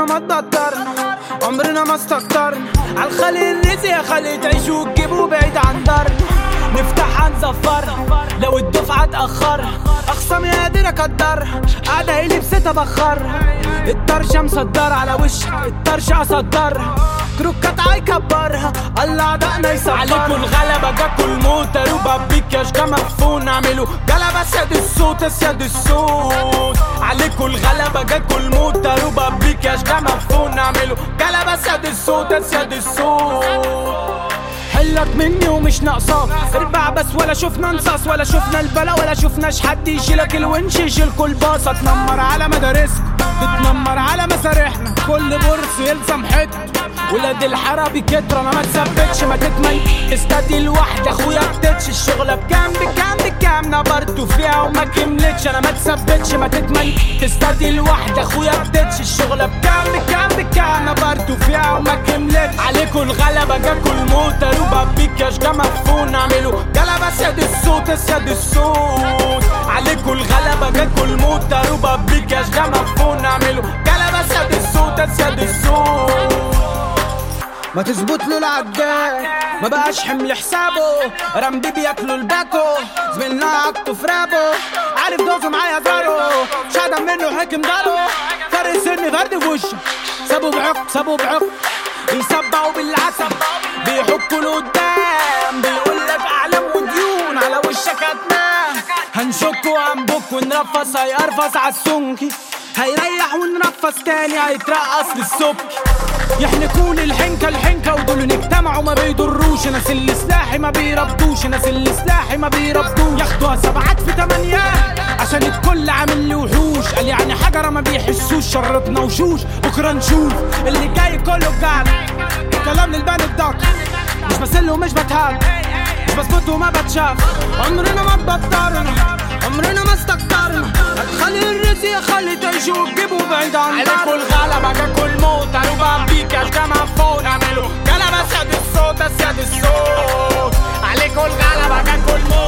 ما تقدرنا عمرنا ما استكترنا عالخلي الرزق يا خلي تعيشوا وتجيبوا بعيد عن دارنا نفتح هنزفرها لو الدفعة اتأخرها أخصامي قادر أقدرها قاعدة هي لبستها بخرها الطرشة مصدرة على وشها الطرشة أصدرها كروكات هيكبرها الله عدقنا يصبرها عليكوا الغلبة جاكوا الموت روبا بيك يا شجا مدفون اعملوا جلبة سياد الصوت سياد الصوت عليكوا الغلبة جاكوا الموت روبا بيك يا شجا مدفون اعملوا جلبة سياد الصوت سياد الصوت حلك مني ومش ناقصاك اربع بس ولا شفنا نصاص ولا شفنا البلا ولا شفناش حد يشيلك الونش يشيلكوا الباصة تنمر على مدارسكم تتنمر على مسارحنا كل برص يلزم حته ولاد الحربي كتر انا ما تثبتش ما تتمي استدي لوحدي اخويا بتتش الشغلة بكام بكام بكام نبرته فيها وما كملتش انا ما تثبتش ما تتمي تستدي لوحدي اخويا بتتش الشغلة بكام بكام بكام نبرته فيها وما كملتش عليكوا الغلبة جاكوا الموت روبا بيك يا شجا مدفون اعملوا جلبة سياد الصوت سياد الصوت عليكوا الغلبة جاكوا الموت روبا بيك يا شجا مدفون اعملوا جلبة سياد الصوت سياد الصوت ما تظبط له العجال ما بقاش حمل حسابه رمبي بياكلوا الباكو زميلنا عكته في رابه عارف دوزه معايا زارو مش هدم منه حكم دارو فرق سن فرد في وشه سابوا بعق سابوا بعق بيسبعوا بالعسل بيحكوا لقدام بيقول لك اعلام وديون على وشك هتنام هنشك وهنبك ونرفص هيقرفص عالسنكي هيريح ونرفص تاني هيترقص للصبح يحنكون الحنكة الحنكة ودول نجتمعوا ما بيضروش ناس اللي سلاحي ما بيربطوش ناس اللي سلاحي ما بيربطوش ياخدوها سبعات في تمانيات عشان الكل عامل لي وحوش قال يعني حجرة ما بيحسوش شرطنا وشوش بكرة نشوف اللي جاي كله بجعل كلام للبان الدق مش بسل ومش بتهاب مش بظبط وما بتشاف عمرنا ما تبطرنا عمرنا ما استكترنا هتخلي الرزق خلي تعيشوا وتجيبوا بعيد عن عليكوا الغلبة جاكوا الموت روبا بيك يا جماعة فوق اعملوا جلبة سياد الصوت سياد الصوت عليكوا الغلبة جاكوا الموت